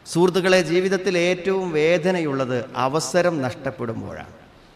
സുഹൃത്തുക്കളെ ജീവിതത്തിൽ ഏറ്റവും വേദനയുള്ളത് അവസരം നഷ്ടപ്പെടുമ്പോഴാണ്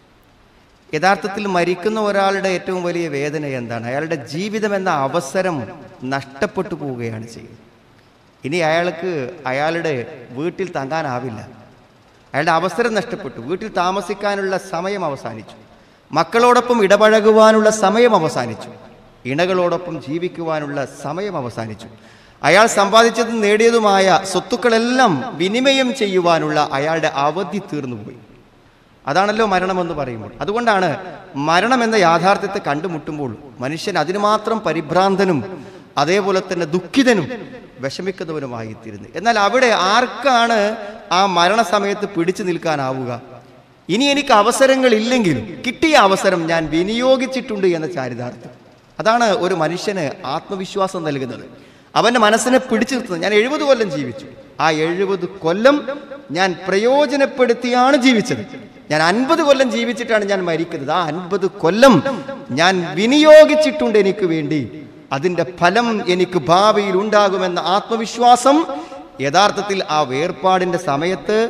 യഥാർത്ഥത്തിൽ മരിക്കുന്ന ഒരാളുടെ ഏറ്റവും വലിയ വേദന എന്താണ് അയാളുടെ ജീവിതം എന്ന അവസരം നഷ്ടപ്പെട്ടു പോവുകയാണ് ചെയ്യുന്നത് ഇനി അയാൾക്ക് അയാളുടെ വീട്ടിൽ തങ്ങാനാവില്ല അയാളുടെ അവസരം നഷ്ടപ്പെട്ടു വീട്ടിൽ താമസിക്കാനുള്ള സമയം അവസാനിച്ചു മക്കളോടൊപ്പം ഇടപഴകുവാനുള്ള സമയം അവസാനിച്ചു ഇണകളോടൊപ്പം ജീവിക്കുവാനുള്ള സമയം അവസാനിച്ചു അയാൾ സമ്പാദിച്ചതും നേടിയതുമായ സ്വത്തുക്കളെല്ലാം വിനിമയം ചെയ്യുവാനുള്ള അയാളുടെ അവധി തീർന്നുപോയി അതാണല്ലോ മരണമെന്ന് പറയുമ്പോൾ അതുകൊണ്ടാണ് മരണം എന്ന യാഥാർത്ഥ്യത്തെ കണ്ടുമുട്ടുമ്പോൾ മനുഷ്യൻ അതിനു മാത്രം പരിഭ്രാന്തനും അതേപോലെ തന്നെ ദുഃഖിതനും വിഷമിക്കുന്നവനുമായി തീരുന്നത് എന്നാൽ അവിടെ ആർക്കാണ് ആ മരണസമയത്ത് പിടിച്ചു നിൽക്കാനാവുക ഇനി എനിക്ക് അവസരങ്ങൾ ഇല്ലെങ്കിലും കിട്ടിയ അവസരം ഞാൻ വിനിയോഗിച്ചിട്ടുണ്ട് എന്ന ചാരിതാർത്ഥ്യം അതാണ് ഒരു മനുഷ്യന് ആത്മവിശ്വാസം നൽകുന്നത് അവൻ്റെ മനസ്സിനെ പിടിച്ചു നിർത്തുന്നത് ഞാൻ എഴുപത് കൊല്ലം ജീവിച്ചു ആ എഴുപത് കൊല്ലം ഞാൻ പ്രയോജനപ്പെടുത്തിയാണ് ജീവിച്ചത് ഞാൻ അൻപത് കൊല്ലം ജീവിച്ചിട്ടാണ് ഞാൻ മരിക്കുന്നത് ആ അൻപത് കൊല്ലം ഞാൻ വിനിയോഗിച്ചിട്ടുണ്ട് എനിക്ക് വേണ്ടി അതിൻ്റെ ഫലം എനിക്ക് ഭാവിയിൽ ഉണ്ടാകുമെന്ന ആത്മവിശ്വാസം യഥാർത്ഥത്തിൽ ആ വേർപാടിൻ്റെ സമയത്ത്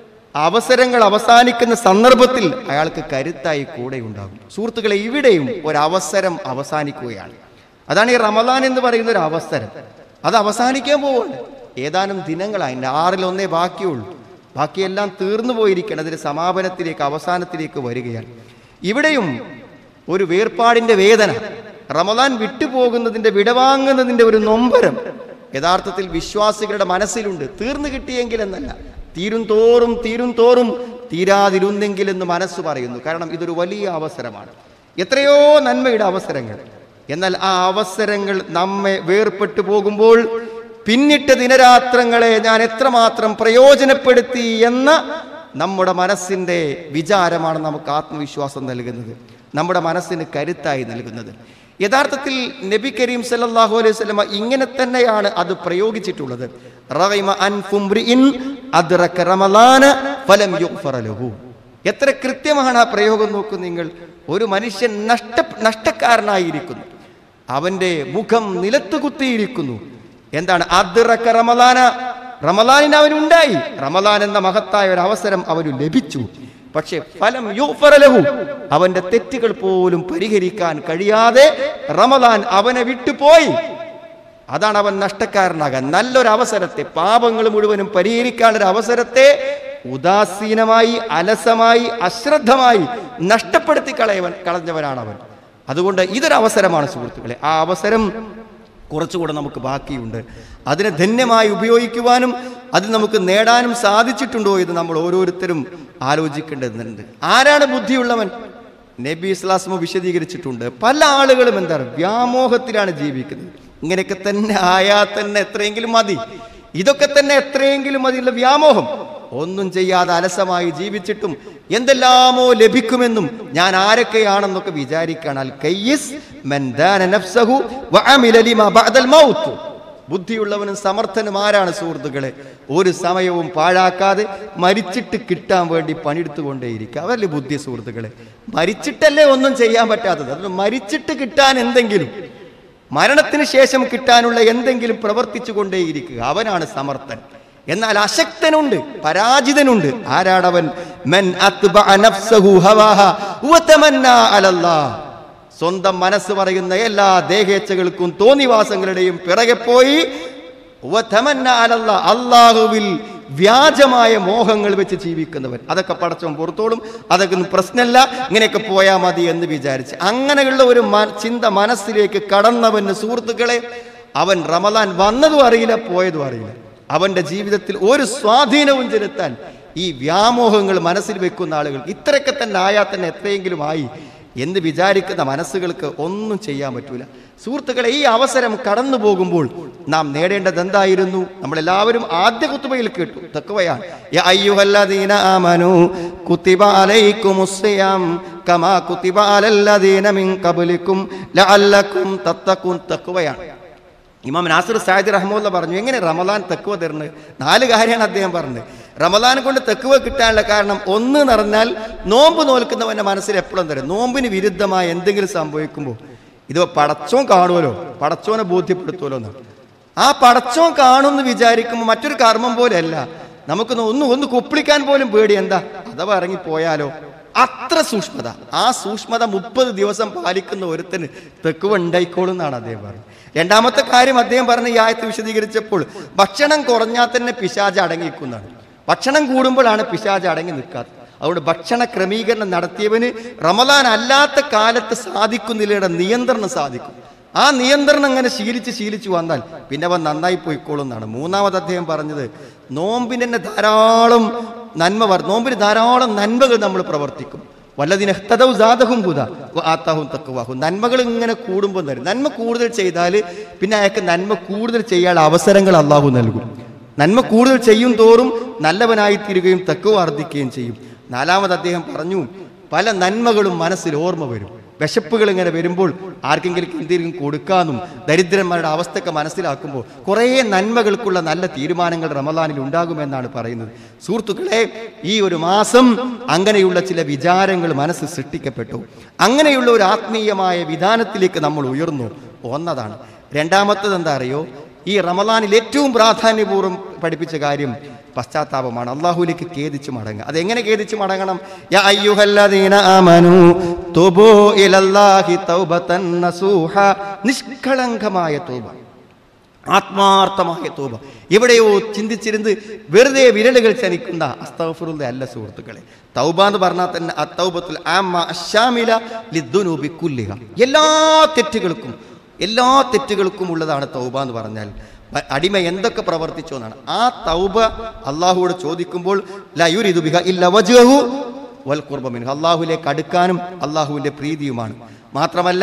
അവസരങ്ങൾ അവസാനിക്കുന്ന സന്ദർഭത്തിൽ അയാൾക്ക് കരുത്തായി കൂടെ ഉണ്ടാകും സുഹൃത്തുക്കളെ ഇവിടെയും ഒരവസരം അവസാനിക്കുകയാണ് അതാണ് ഈ റമദാൻ എന്ന് പറയുന്ന ഒരു അവസരം അത് അവസാനിക്കാൻ പോവുകയാണ് ഏതാനും ദിനങ്ങളായി അതിൻ്റെ ആറിലൊന്നേ ബാക്കിയുള്ളൂ ബാക്കിയെല്ലാം തീർന്നു പോയിരിക്കണം അതിൻ്റെ സമാപനത്തിലേക്ക് അവസാനത്തിലേക്ക് വരികയാണ് ഇവിടെയും ഒരു വേർപാടിൻ്റെ വേദന റമദാൻ വിട്ടുപോകുന്നതിൻ്റെ വിടവാങ്ങുന്നതിൻ്റെ ഒരു നൊമ്പരം യഥാർത്ഥത്തിൽ വിശ്വാസികളുടെ മനസ്സിലുണ്ട് തീർന്നു കിട്ടിയെങ്കിൽ എന്നല്ല തീരും തോറും തീരും തോറും തീരാതിരുന്നെങ്കിലെന്ന് മനസ്സ് പറയുന്നു കാരണം ഇതൊരു വലിയ അവസരമാണ് എത്രയോ നന്മയുടെ അവസരങ്ങൾ എന്നാൽ ആ അവസരങ്ങൾ നമ്മെ വേർപെട്ടു പോകുമ്പോൾ പിന്നിട്ട ദിനരാത്രങ്ങളെ ഞാൻ എത്രമാത്രം പ്രയോജനപ്പെടുത്തി എന്ന നമ്മുടെ മനസ്സിൻ്റെ വിചാരമാണ് നമുക്ക് ആത്മവിശ്വാസം നൽകുന്നത് നമ്മുടെ മനസ്സിന് കരുത്തായി നൽകുന്നത് യഥാർത്ഥത്തിൽ നബി കരീം സല്ലല്ലാഹു അലൈഹി വസല്ലമ ഇങ്ങനെ തന്നെയാണ് അത് പ്രയോഗിച്ചിട്ടുള്ളത് റഗൈമ അൻ ഫുംറിഇൻ അദ്റക റമളാന ഫലം യുഗ്ഫറ ലഹു എത്ര കൃത്യമാണ് ആ പ്രയോഗം നോക്കൂ നിങ്ങൾ ഒരു മനുഷ്യൻ നഷ്ട നഷ്ടക്കാരനായിരിക്കുന്നു അവന്റെ മുഖം നിലത്ത് കുത്തിയിരിക്കുന്നു എന്താണ് അദ്റക റമളാന റമളാനിന് അവനുണ്ടായി റമളാൻ എന്ന മഹത്തായ ഒരു അവസരം അവന് ലഭിച്ചു പക്ഷേ ഫലം യുഗ്ഫറ ലഹു അവന്റെ തെറ്റുകൾ പോലും പരിഹരിക്കാൻ കഴിയാതെ റമദാൻ അവനെ വിട്ടുപോയി അതാണ് അവൻ നഷ്ടക്കാരനാകാൻ നല്ലൊരു അവസരത്തെ പാപങ്ങൾ മുഴുവനും പരിഹരിക്കാനുള്ള ഒരു അവസരത്തെ ഉദാസീനമായി അലസമായി അശ്രദ്ധമായി നഷ്ടപ്പെടുത്തി കളയവൻ കളഞ്ഞവനാണ് അവൻ അതുകൊണ്ട് ഇതൊരു അവസരമാണ് സുഹൃത്തുക്കളെ ആ അവസരം കുറച്ചുകൂടെ നമുക്ക് ബാക്കിയുണ്ട് അതിനെ ധന്യമായി ഉപയോഗിക്കുവാനും അത് നമുക്ക് നേടാനും സാധിച്ചിട്ടുണ്ടോ എന്ന് നമ്മൾ ഓരോരുത്തരും ആലോചിക്കേണ്ടതുണ്ട് ആരാണ് ബുദ്ധിയുള്ളവൻ നബി ഇസ്ലാസ്മ വിശദീകരിച്ചിട്ടുണ്ട് പല ആളുകളും എന്താണ് വ്യാമോഹത്തിലാണ് ജീവിക്കുന്നത് ഇങ്ങനെയൊക്കെ തന്നെ ആയാൽ തന്നെ എത്രയെങ്കിലും മതി ഇതൊക്കെ തന്നെ എത്രയെങ്കിലും മതിയുള്ള വ്യാമോഹം ഒന്നും ചെയ്യാതെ അലസമായി ജീവിച്ചിട്ടും എന്തെല്ലാമോ ലഭിക്കുമെന്നും ഞാൻ ആരൊക്കെയാണെന്നൊക്കെ വിചാരിക്കണം അൽ കയ്യിസ് മൻ ദാന നഫ്സഹു വഅമില ലിമാ ബഅദൽ മൗത്ത് ബുദ്ധിയുള്ളവനും സമർത്ഥനും ആരാണ് സുഹൃത്തുക്കളെ ഒരു സമയവും പാഴാക്കാതെ മരിച്ചിട്ട് കിട്ടാൻ വേണ്ടി പണിയെടുത്തുകൊണ്ടേയിരിക്കുക അവരല്ലേ ബുദ്ധി സുഹൃത്തുക്കളെ മരിച്ചിട്ടല്ലേ ഒന്നും ചെയ്യാൻ പറ്റാത്തത് അതുകൊണ്ട് മരിച്ചിട്ട് കിട്ടാൻ എന്തെങ്കിലും മരണത്തിന് ശേഷം കിട്ടാനുള്ള എന്തെങ്കിലും പ്രവർത്തിച്ചു കൊണ്ടേയിരിക്കുക അവനാണ് സമർത്ഥൻ എന്നാൽ അശക്തനുണ്ട് പരാജിതനുണ്ട് ആരാടവൻ മൻ അത്ബഅ നഫ്സഹു ഹവാഹ വതമന്നാ അലല്ലാഹ് സ്വന്തം മനസ്സ് പറയുന്ന എല്ലാ ദേഹേച്ഛകൾക്കും തോന്നിവാസങ്ങളുടെയും പിറകെ പോയി വതമന്ന അലല്ലാ അള്ളാഹുവിൽ വ്യാജമായ മോഹങ്ങൾ വെച്ച് ജീവിക്കുന്നവൻ അതൊക്കെ പടച്ചവൻ പുറത്തോളും അതൊക്കെ ഒന്നും പ്രശ്നമല്ല ഇങ്ങനെയൊക്കെ പോയാൽ മതി എന്ന് വിചാരിച്ച് അങ്ങനെയുള്ള ഒരു മ- ചിന്ത മനസ്സിലേക്ക് കടന്നവന് സുഹൃത്തുക്കളെ അവൻ റമദാൻ വന്നതും അറിയില്ല പോയതും അറിയില്ല അവന്റെ ജീവിതത്തിൽ ഒരു സ്വാധീനവും ചെലുത്താൻ ഈ വ്യാമോഹങ്ങൾ മനസ്സിൽ വെക്കുന്ന ആളുകൾ ഇത്രയൊക്കെ തന്നെ ആയാൽ തന്നെ എത്രയെങ്കിലും ആയി എന്ന് വിചാരിക്കുന്ന മനസ്സുകൾക്ക് ഒന്നും ചെയ്യാൻ പറ്റൂല സുഹൃത്തുക്കളെ ഈ അവസരം കടന്നു പോകുമ്പോൾ നാം നേടേണ്ടത് എന്തായിരുന്നു നമ്മളെല്ലാവരും ആദ്യ കുത്തുബയിൽ കേട്ടു തക്കവയാണ് യാ അയ്യുഹല്ലദീന ആമനു കുത്തിബ അലൈക്കുമുസ്സിയാം കമാ കുത്തിബ അലല്ലദീന മിൻ ഖബ്ലിക്കും ലഅല്ലക്കും തത്തഖൂൻ തഖ്വയാണ് ഇമാം നാസിർ സാഹിദ് റഹ്മുല്ല പറഞ്ഞു എങ്ങനെ റമദാൻ തെക്കുവ തരുന്നത് നാല് കാര്യമാണ് അദ്ദേഹം പറഞ്ഞത് റമദാൻ കൊണ്ട് തെക്കുവ കിട്ടാനുള്ള കാരണം ഒന്ന് എന്ന് പറഞ്ഞാൽ നോമ്പ് നോൽക്കുന്നവന്റെ മനസ്സിൽ എപ്പോഴും തരും നോമ്പിന് വിരുദ്ധമായ എന്തെങ്കിലും സംഭവിക്കുമ്പോൾ ഇത് പടച്ചോൻ കാണുമല്ലോ പടച്ചോനെ ബോധ്യപ്പെടുത്തുമല്ലോ എന്നാണ് ആ പടച്ചോൻ കാണുമെന്ന് വിചാരിക്കുമ്പോൾ മറ്റൊരു കർമ്മം പോലെയല്ല നമുക്കൊന്ന് ഒന്ന് ഒന്ന് കൊപ്പിളിക്കാൻ പോലും പേടി എന്താ അഥവാ ഇറങ്ങിപ്പോയാലോ അത്ര സൂക്ഷ്മത ആ സൂക്ഷ്മത മുപ്പത് ദിവസം പാലിക്കുന്ന ഒരുത്തന് തെക്കുവ ഉണ്ടായിക്കോളും എന്നാണ് അദ്ദേഹം പറഞ്ഞത് രണ്ടാമത്തെ കാര്യം അദ്ദേഹം പറഞ്ഞ ഈ ആയത്ത് വിശദീകരിച്ചപ്പോൾ ഭക്ഷണം കുറഞ്ഞാൽ തന്നെ പിശാജ് അടങ്ങിക്കുന്നതാണ് ഭക്ഷണം കൂടുമ്പോഴാണ് പിശാജ് അടങ്ങി നിൽക്കാത്തത് അതുകൊണ്ട് ഭക്ഷണ ക്രമീകരണം നടത്തിയവന് റമദാൻ അല്ലാത്ത കാലത്ത് സാധിക്കുന്നില്ലയുടെ നിയന്ത്രണം സാധിക്കും ആ നിയന്ത്രണം അങ്ങനെ ശീലിച്ച് ശീലിച്ചു വന്നാൽ പിന്നെ അവൻ നന്നായി പോയിക്കോളും എന്നാണ് മൂന്നാമത് അദ്ദേഹം പറഞ്ഞത് നോമ്പിന് തന്നെ ധാരാളം നന്മ വർ നോമ്പിന് ധാരാളം നന്മകൾ നമ്മൾ പ്രവർത്തിക്കും വല്ലതിന് ഹ്തദവും ജാതഹും ഹുദ ആത്താഹും തക്കുവാഹും നന്മകൾ ഇങ്ങനെ കൂടുമ്പോൾ തരും നന്മ കൂടുതൽ ചെയ്താൽ പിന്നെ അയാൾക്ക് നന്മ കൂടുതൽ ചെയ്യാനുള്ള അവസരങ്ങൾ അള്ളാഹു നൽകും നന്മ കൂടുതൽ ചെയ്യും തോറും നല്ലവനായി തീരുകയും തക്കുവ വർദ്ധിക്കുകയും ചെയ്യും നാലാമത് അദ്ദേഹം പറഞ്ഞു പല നന്മകളും മനസ്സിൽ ഓർമ്മ വരും വിശപ്പുകൾ ഇങ്ങനെ വരുമ്പോൾ ആർക്കെങ്കിലും എന്തെങ്കിലും കൊടുക്കാനും ദരിദ്രന്മാരുടെ അവസ്ഥയൊക്കെ മനസ്സിലാക്കുമ്പോൾ കുറേ നന്മകൾക്കുള്ള നല്ല തീരുമാനങ്ങൾ റമദാനിൽ ഉണ്ടാകുമെന്നാണ് പറയുന്നത് സുഹൃത്തുക്കളെ ഈ ഒരു മാസം അങ്ങനെയുള്ള ചില വിചാരങ്ങൾ മനസ്സ് സൃഷ്ടിക്കപ്പെട്ടു അങ്ങനെയുള്ള ഒരു ആത്മീയമായ വിധാനത്തിലേക്ക് നമ്മൾ ഉയർന്നു ഒന്നതാണ് രണ്ടാമത്തത് എന്താ അറിയോ ഈ റമദാനിൽ ഏറ്റവും പ്രാധാന്യപൂർവ്വം പഠിപ്പിച്ച കാര്യം പശ്ചാത്താപമാണ് അള്ളാഹുലേക്ക് ഖേദിച്ച് മടങ്ങുക അതെങ്ങനെ ഖേദിച്ച് മടങ്ങണം യാ അയ്യുഹല്ലദീന ആമനൂ തുബൂ ഇലല്ലാഹി തൗബതൻ നസൂഹ നിഷ്കളങ്കമായ തൗബ ആത്മാർത്ഥമായ തൗബ എവിടെയോ ചിന്തിച്ചിരുന്ന് വെറുതെ വിരലുകൾ ചനിക്കുന്ന അസ്തഗ്ഫിറുല്ല അല്ല സുഹൃത്തുക്കളെ തൗബ എന്ന് പറഞ്ഞാൽ തന്നെ അത്തൗബത്തുൽ ആമ്മ അശ്ശാമില ലിദ്ദുനൂബി കുല്ലിഹ എല്ലാ തെറ്റുകൾക്കും എല്ലാ തെറ്റുകൾക്കും ഉള്ളതാണ് തൗബ എന്ന് പറഞ്ഞാൽ ബ- അടിമ എന്തൊക്കെ പ്രവർത്തിച്ചു എന്നാണ് ആ തൗബ അള്ളാഹുവോട് ചോദിക്കുമ്പോൾ ലയുരിദു ബിഹ ഇല്ല വജ്ഹു വൽ ഖുർബ മിൻഹു അള്ളാഹുവിലേക്ക് അടുക്കാനും അള്ളാഹുവിന്റെ പ്രീതിയുമാണ് മാത്രമല്ല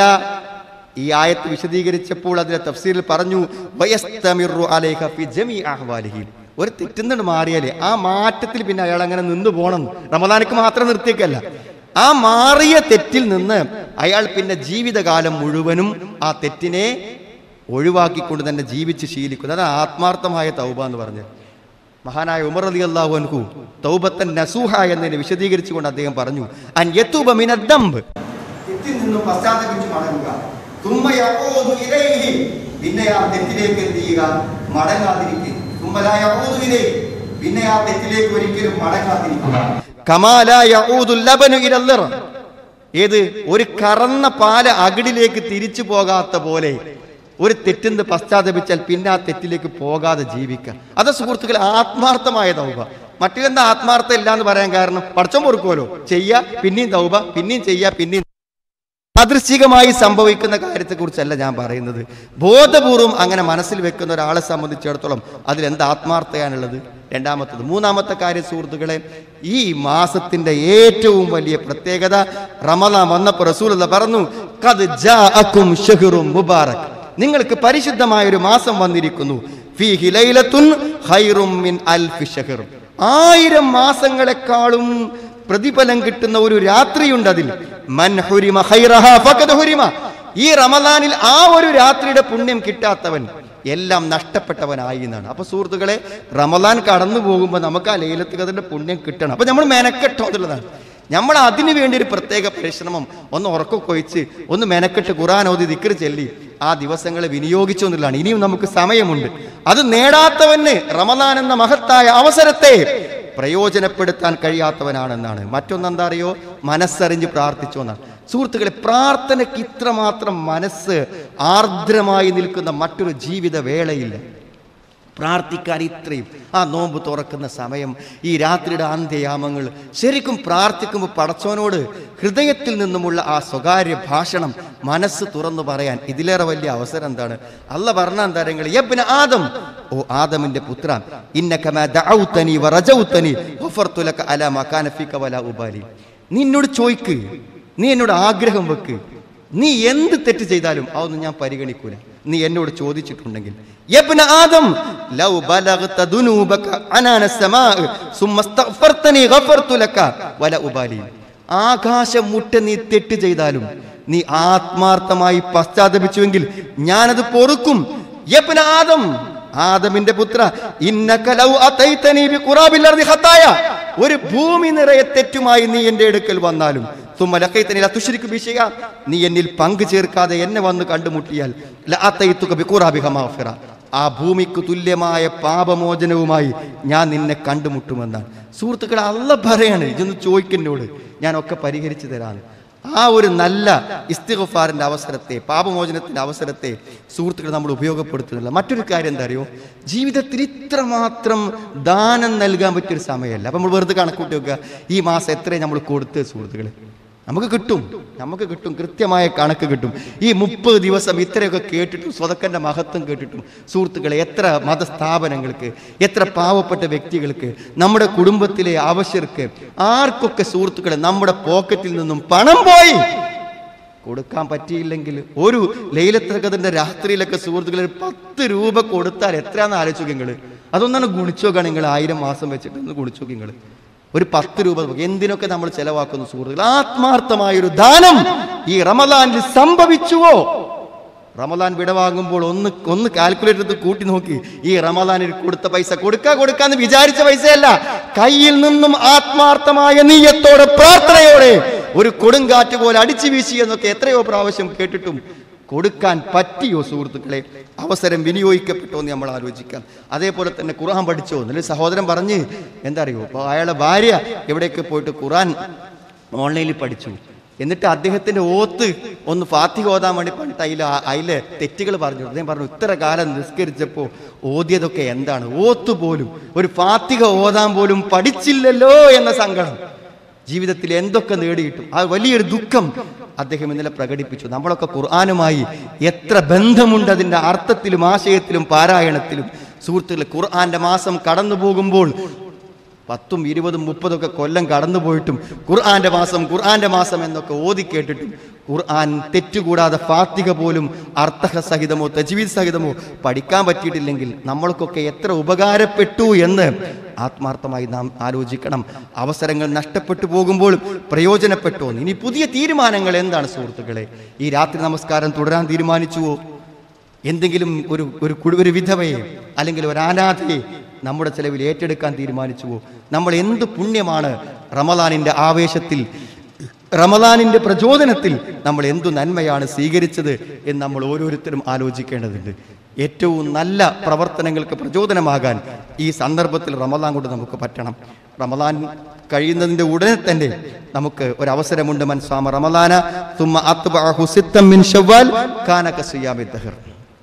ഈ ആയത്ത് വിശദീകരിച്ചപ്പോൾ അതിലെ തഫ്സീറിൽ പറഞ്ഞു വയസ്തമിറു അലൈഹ ഫി ജമീ അഹ്വാലിഹി ഒരു തെറ്റുന്നത് മാറിയാലേ ആ മാറ്റത്തിൽ പിന്നെ അയാൾ അങ്ങനെ നിന്ന് പോകണം റമദാനിക്ക് മാത്രം നിർത്തിയേക്കല്ല ആ മാറിയ തെറ്റിൽ നിന്ന് അയാൾ പിന്നെ ജീവിതകാലം മുഴുവനും ആ തെറ്റിനെ ഒഴിവാക്കിക്കൊണ്ട് തന്നെ ജീവിച്ച് ശീലിക്കുന്നു അതാണ് ആത്മാർത്ഥമായ തൗബ എന്ന് പറഞ്ഞത് മഹാനായ ഉമർ അലി അള്ളാഹു അൻഹു തൗബത്തൻ നസൂഹ എന്നതിനെ വിശദീകരിച്ചുകൊണ്ട് അദ്ദേഹം പറഞ്ഞു അൻ യത്തൂബ മിനദ്ദംബ് തെറ്റിൽ നിന്നും പശ്ചാത്തപിച്ച് മടങ്ങുക തുമ്മ യഊദു ഇലൈഹി പിന്നെ ആ തെറ്റിലേക്ക് എന്ത് ചെയ്യുക മടങ്ങാതിരിക്കുക തുമ്മ ലാ യഊദു ഇലൈഹി പിന്നെ ആ തെറ്റിലേക്ക് ഒരിക്കലും മടങ്ങാതിരിക്കുക കമാ ലാ യഊദു ലബനു ഇലൽ ലിറ. ഏത് ഒരു കറന്ന പാല് അകിടിലേക്ക് തിരിച്ചു പോകാത്ത പോലെ ഒരു തെറ്റിന്ന് പശ്ചാത്തപിച്ചാൽ പിന്നെ ആ തെറ്റിലേക്ക് പോകാതെ ജീവിക്കുക അത് സുഹൃത്തുക്കൾ ആത്മാർത്ഥമായ തൗബ മറ്റേതെന്താ ആത്മാർത്ഥം ഇല്ല എന്ന് പറയാൻ കാരണം പടച്ചം പൊറുക്കുമല്ലോ ചെയ്യ പിന്നെയും തൗബ പിന്നെയും ചെയ്യ പിന്നെയും യാദൃശ്ചികമായി സംഭവിക്കുന്ന കാര്യത്തെക്കുറിച്ചല്ല ഞാൻ പറയുന്നത് ബോധപൂർവം അങ്ങനെ മനസ്സിൽ വെക്കുന്ന ഒരാളെ സംബന്ധിച്ചിടത്തോളം അതിലെന്ത് ആത്മാർത്ഥയാണുള്ളത് രണ്ടാമത്തത് മൂന്നാമത്തെ കാര്യം സുഹൃത്തുക്കളെ ഈ മാസത്തിന്റെ ഏറ്റവും വലിയ പ്രത്യേകത റമദാൻ വന്നപ്പോൾ റസൂലുള്ള പറഞ്ഞു കത് ജാഅക്കും ഷഹ്റും മുബാറക് നിങ്ങൾക്ക് പരിശുദ്ധമായ ഒരു മാസം വന്നിരിക്കുന്നു ഫീഹി ലൈലത്തുൻ ഖൈറും മിൻ അൽഫി ഷഹ്ർ ആയിരം മാസങ്ങളെക്കാളും പ്രതിഫലം കിട്ടുന്ന ഒരു രാത്രിയുണ്ട് അതിൽ മൻ ഹുരിമ ഖൈറഹ ഫഖദ് ഹുരിമ ഈ റമദാനിൽ ആ ഒരു രാത്രിയുടെ പുണ്യം കിട്ടാത്തവൻ എല്ലാം നഷ്ടപ്പെട്ടവനായി എന്നാണ് അപ്പൊ സുഹൃത്തുക്കളെ റമദാൻ കടന്നു പോകുമ്പോൾ നമുക്ക് ആ ലൈലത്ത് കഥന്റെ പുണ്യം കിട്ടണം അപ്പൊ നമ്മൾ മെനക്കെട്ടോ എന്നുള്ളതാണ് നമ്മൾ അതിനു വേണ്ടി ഒരു പ്രത്യേക പരിശ്രമം ഒന്ന് ഉറക്കൊക്കെ ഒഴിച്ച് ഒന്ന് മെനക്കെട്ട് ഖുറാൻ ഓതി ദിക്കർ ചെല്ലി ആ ദിവസങ്ങളെ വിനിയോഗിച്ചു എന്നുള്ളതാണ് ഇനിയും നമുക്ക് സമയമുണ്ട് അത് നേടാത്തവന് റമദാൻ എന്ന മഹത്തായ അവസരത്തെ പ്രയോജനപ്പെടുത്താൻ കഴിയാത്തവനാണെന്നാണ് മറ്റൊന്നെന്താ അറിയോ മനസ്സറിഞ്ഞ് പ്രാർത്ഥിച്ചു എന്നാണ് സുഹൃത്തുക്കളെ പ്രാർത്ഥനയ്ക്ക് ഇത്രമാത്രം മനസ്സ് ആർദ്രമായി നിൽക്കുന്ന മറ്റൊരു ജീവിത വേളയില്ല പ്രാർത്ഥിക്കാൻ ഇത്രയും ആ നോമ്പ് തുറക്കുന്ന സമയം ഈ രാത്രിയുടെ അന്ത്യയാമങ്ങൾ ശരിക്കും പ്രാർത്ഥിക്കുമ്പോൾ പടച്ചോനോട് ഹൃദയത്തിൽ നിന്നുമുള്ള ആ സ്വകാര്യ ഭാഷണം മനസ്സ് തുറന്നു പറയാൻ ഇതിലേറെ വലിയ അവസരം എന്താണ് അല്ല പറഞ്ഞ തരങ്ങൾ യബ്ന ആദം ഓ ആദമിന്റെ പുത്ര ഇന്നകമാ ദഅൗതനി വറജൗതനി ഗഫർതു ലക അലാ മാ കാന ഫീക വലാ ഉബാലി നീ എന്നോട് ചോയ്ക്ക് നീ എന്നോട് ആഗ്രഹം വെക്ക് നീ എന്ത് തെറ്റ് ചെയ്താലും അതൊന്നും ഞാൻ പരിഗണിക്കൂല നീ എന്നോട് ചോദിച്ചിട്ടുണ്ടെങ്കിൽ യബ്ന ആദം ലൗ ബലഗ്ത ദുനൂബക അനാന സമാ സുമ്മ ഇസ്തഗ്ഫർതനി ഗഫർതു ലക വല ഉബാലി ആകാശം മുട്ട നീ തെറ്റ് ചെയ്താലും നീ ആത്മാർത്ഥമായി പശ്ചാത്തപിച്ചുവെങ്കിൽ ഞാനത് പൊറുക്കും യബ്ന ആദം ആദമിന്റെ പുത്ര ഇന്നക ലൗ അതൈതനി ബിഖുറാബിൽ അർദി ഖതായ ഒരു ഭൂമി നിറയെ തെറ്റുമായി നീ എന്റെ അടുക്കൽ വന്നാലും തുമ്മ ലഖൈതനി ല തുശ്രിക് ബി ശൈഅ. നീ എന്നിൽ പങ്കു ചേർക്കാതെ എന്നെ വന്ന് കണ്ടുമുട്ടിയാൽ ലഅതൈതുക ബിഖുറാബിഹ മഗ്ഫിറ. ആ ഭൂമിക്ക് തുല്യമായ പാപമോചനവുമായി ഞാൻ നിന്നെ കണ്ടുമുട്ടുമെന്നാണ് സുഹൃത്തുക്കളെ അല്ല പറയാണ് ഇതൊന്ന് ചോദിക്കുന്നോട് ഞാനൊക്കെ പരിഹരിച്ചു തരാണ് ആ ഒരു നല്ല ഇസ്തിഗഫാറിന്റെ അവസരത്തെ പാപമോചനത്തിന്റെ അവസരത്തെ സുഹൃത്തുക്കൾ നമ്മൾ ഉപയോഗപ്പെടുത്തുന്നില്ല മറ്റൊരു കാര്യം എന്താ അറിയോ ജീവിതത്തിൽ ഇത്രമാത്രം ദാനം നൽകാൻ പറ്റിയൊരു സമയമല്ല അപ്പം നമ്മൾ വെറുതെ കണക്കൂട്ടി വെക്കുക ഈ മാസം എത്രയും നമ്മൾ കൊടുത്ത് സുഹൃത്തുക്കളെ നമുക്ക് കിട്ടും നമുക്ക് കിട്ടും കൃത്യമായ കണക്ക് കിട്ടും ഈ മുപ്പത് ദിവസം ഇത്രയൊക്കെ കേട്ടിട്ടും സ്വതക്കൻ്റെ മഹത്വം കേട്ടിട്ടും സുഹൃത്തുക്കളെ എത്ര മതസ്ഥാപനങ്ങൾക്ക് എത്ര പാവപ്പെട്ട വ്യക്തികൾക്ക് നമ്മുടെ കുടുംബത്തിലെ ആവശ്യർക്ക് ആർക്കൊക്കെ സുഹൃത്തുക്കളെ നമ്മുടെ പോക്കറ്റിൽ നിന്നും പണം പോയി കൊടുക്കാൻ പറ്റിയില്ലെങ്കിൽ ഒരു ലൈലത്തകതിൻ്റെ രാത്രിയിലൊക്കെ സുഹൃത്തുക്കളെ ഒരു പത്ത് രൂപ കൊടുത്താൽ എത്രയാണെന്ന് ആലോചിച്ചു നിങ്ങൾ അതൊന്നാണ് ഗുണിച്ചു നോക്കുകയാണ് നിങ്ങൾ ആയിരം മാസം വെച്ചിട്ട് ഒന്ന് ഗുണിച്ചു നോക്കി നിങ്ങൾ ഒരു പത്ത് രൂപ നോക്കി. എന്തിനൊക്കെ നമ്മൾ ചെലവാക്കുന്നു സുഹൃത്തുക്കൾ ആത്മാർത്ഥമായൊരു ദാനം ഈ റമദാനിൽ സംഭവിച്ചുവോ റമദാൻ വിടവാങ്ങുമ്പോൾ ഒന്ന് ഒന്ന് കാൽക്കുലേറ്റർ എടുത്ത് കൂട്ടി നോക്കി ഈ റമദാനിൽ കൊടുത്ത പൈസ കൊടുക്കാ കൊടുക്കാന്ന് വിചാരിച്ച പൈസയല്ല കയ്യിൽ നിന്നും ആത്മാർത്ഥമായ നീയത്തോടെ പ്രാർത്ഥനയോടെ ഒരു കൊടുങ്കാറ്റ് പോലെ അടിച്ചു വീശി എന്നൊക്കെ എത്രയോ പ്രാവശ്യം കേട്ടിട്ടും കൊടുക്കാൻ പറ്റിയോ സുഹൃത്തുക്കളെ അവസരം വിനിയോഗിക്കപ്പെട്ടോ എന്ന് നമ്മൾ ആലോചിക്കാം അതേപോലെ തന്നെ ഖുർആൻ പഠിച്ചോ എന്നൊരു സഹോദരൻ പറഞ്ഞ് എന്താ അറിയോ അപ്പോൾ അയാളെ ഭാര്യ എവിടെയൊക്കെ പോയിട്ട് ഖുർആൻ ഓൺലൈനിൽ പഠിച്ചു എന്നിട്ട് അദ്ദേഹത്തിന്റെ ഓത്ത് ഒന്ന് ഫാത്തിഹ ഓതാൻ വേണ്ടി പണിട്ട് അതിൽ അതിലെ തെറ്റുകൾ പറഞ്ഞു അദ്ദേഹം പറഞ്ഞു ഇത്ര കാലം നിസ്കരിച്ചപ്പോൾ ഓതിയതൊക്കെ എന്താണ് ഓത്ത് പോലും ഒരു ഫാത്തിഹ ഓതാൻ പോലും പഠിച്ചില്ലല്ലോ എന്ന സങ്കടം ജീവിതത്തിൽ എന്തൊക്കെ നേടിയിട്ടും ആ വലിയൊരു ദുഃഖം അദ്ദേഹം ഇന്നലെ പ്രകടിപ്പിച്ചു നമ്മളൊക്കെ ഖുർആാനുമായി എത്ര ബന്ധമുണ്ട് അതിൻ്റെ അർത്ഥത്തിലും ആശയത്തിലും പാരായണത്തിലും സുഹൃത്തുക്കളെ ഖുർആന്റെ മാസം കടന്നു പോകുമ്പോൾ പത്തും ഇരുപതും മുപ്പതൊക്കെ കൊല്ലം കടന്നു പോയിട്ടും ഖുർആന്റെ മാസം ഖുർആന്റെ മാസം എന്നൊക്കെ ഓതി കേട്ടിട്ടും ഖുർആൻ തെറ്റുകൂടാതെ ഫാത്തിക പോലും അർത്ഥസഹിതമോ തജ്വീദ് സഹിതമോ പഠിക്കാൻ പറ്റിയിട്ടില്ലെങ്കിൽ നമ്മൾക്കൊക്കെ എത്ര ഉപകാരപ്പെട്ടു എന്ന് ആത്മാർത്ഥമായി നാം ആലോചിക്കണം അവസരങ്ങൾ നഷ്ടപ്പെട്ടു പോകുമ്പോൾ പ്രയോജനപ്പെട്ടു എന്ന്. ഇനി പുതിയ തീരുമാനങ്ങൾ എന്താണ് സുഹൃത്തുക്കളെ ഈ രാത്രി നമസ്കാരം തുടരാൻ തീരുമാനിച്ചുവോ എന്തെങ്കിലും ഒരു ഒരു കുടു- ഒരു വിധവയെ അല്ലെങ്കിൽ ഒരു അനാഥയെ നമ്മുടെ ചെലവിൽ ഏറ്റെടുക്കാൻ തീരുമാനിച്ചുവോ നമ്മൾ എന്ത് പുണ്യമാണ് റമദാനിന്റെ ആവേശത്തിൽ റമദാനിന്റെ പ്രചോദനത്തിൽ നമ്മൾ എന്തു നന്മയാണ് സ്വീകരിച്ചത് എന്ന് നമ്മൾ ഓരോരുത്തരും ആലോചിക്കേണ്ടതുണ്ട് ഏറ്റവും നല്ല പ്രവർത്തനങ്ങൾക്ക് പ്രചോദനമാകാൻ ഈ സന്ദർഭത്തിൽ റമദാൻ കൊണ്ട് നമുക്ക് പറ്റണം റമദാൻ കഴിയുന്നതിന്റെ ഉടനെ തന്നെ നമുക്ക് ഒരു അവസരമുണ്ട് മൻസാമ റമദാന തുമ്മ അത്ബഅഹു സിത്തം മിൻ ശവ്വാൽ കാന കസിയാമി ദഹർ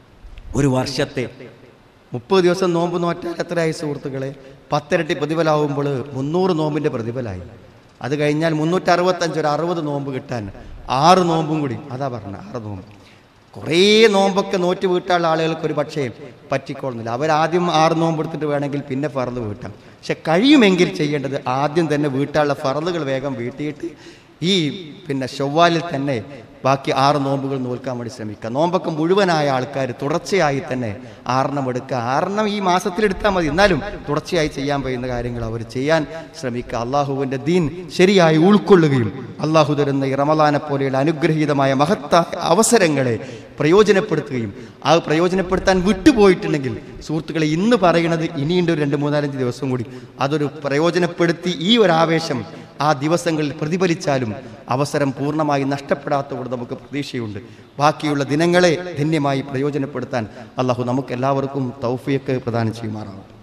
ഒരു വർഷത്തെ മുപ്പത് ദിവസം നോമ്പ് നോറ്റാൽ എത്രയായി സുഹൃത്തുക്കളെ പത്തിരട്ടി പ്രതിഫലാവുമ്പോൾ മുന്നൂറ് നോമ്പിൻ്റെ പ്രതിഫലമായി അത് കഴിഞ്ഞാൽ മുന്നൂറ്റി അറുപത്തഞ്ച് ഒരു അറുപത് നോമ്പ് കിട്ടാൻ ആറ് നോമ്പും കൂടി അതാ പറഞ്ഞ ആറ് നോമ്പ് കുറേ നോമ്പൊക്കെ നോറ്റ് വീട്ടാനുള്ള ആളുകൾക്ക് ഒരു പക്ഷേ പറ്റിക്കൊള്ളുന്നില്ല അവരാദ്യം ആറ് നോമ്പ് എടുത്തിട്ട് വേണമെങ്കിൽ പിന്നെ ഫറന്ന് വീട്ടാം പക്ഷെ കഴിയുമെങ്കിൽ ചെയ്യേണ്ടത് ആദ്യം തന്നെ വീട്ടാനുള്ള ഫറലുകൾ വേഗം വീട്ടിയിട്ട് ഈ പിന്നെ ചൊവ്വാലിൽ തന്നെ ബാക്കി ആറ് നോമ്പുകൾ നോൽക്കാൻ വേണ്ടി ശ്രമിക്കുക നോമ്പൊക്കെ മുഴുവനായ ആൾക്കാർ തുടർച്ചയായി തന്നെ ആറെണ്ണം എടുക്കുക ആറെണ്ണം ഈ മാസത്തിൽ എടുത്താൽ മതി എന്നാലും തുടർച്ചയായി ചെയ്യാൻ കഴിയുന്ന കാര്യങ്ങൾ അവർ ചെയ്യാൻ ശ്രമിക്കുക അള്ളാഹുവിൻ്റെ ദീൻ ശരിയായി ഉൾക്കൊള്ളുകയും അള്ളാഹു തരുന്ന ഈ റമലാനെ പോലെയുള്ള അനുഗ്രഹീതമായ മഹത്തായ അവസരങ്ങളെ പ്രയോജനപ്പെടുത്തുകയും അത് പ്രയോജനപ്പെടുത്താൻ വിട്ടുപോയിട്ടുണ്ടെങ്കിൽ സുഹൃത്തുക്കളെ ഇന്ന് പറയുന്നത് ഇനിയുണ്ട് ഒരു രണ്ട് മൂന്നാലഞ്ച് ദിവസം കൂടി അതൊരു പ്രയോജനപ്പെടുത്തി ഈ ഒരു ആവേശം ആ ദിവസങ്ങളിൽ പ്രതിഫലിച്ചാലും അവസരം പൂർണ്ണമായി നഷ്ടപ്പെടാത്തവിടെ നമുക്ക് പ്രതീക്ഷയുണ്ട് ബാക്കിയുള്ള ദിനങ്ങളെ ധന്യമായി പ്രയോജനപ്പെടുത്താൻ അള്ളാഹു നമുക്ക് എല്ലാവർക്കും തൗഫിയൊക്കെ പ്രദാനം ചെയ്യുമാറാവും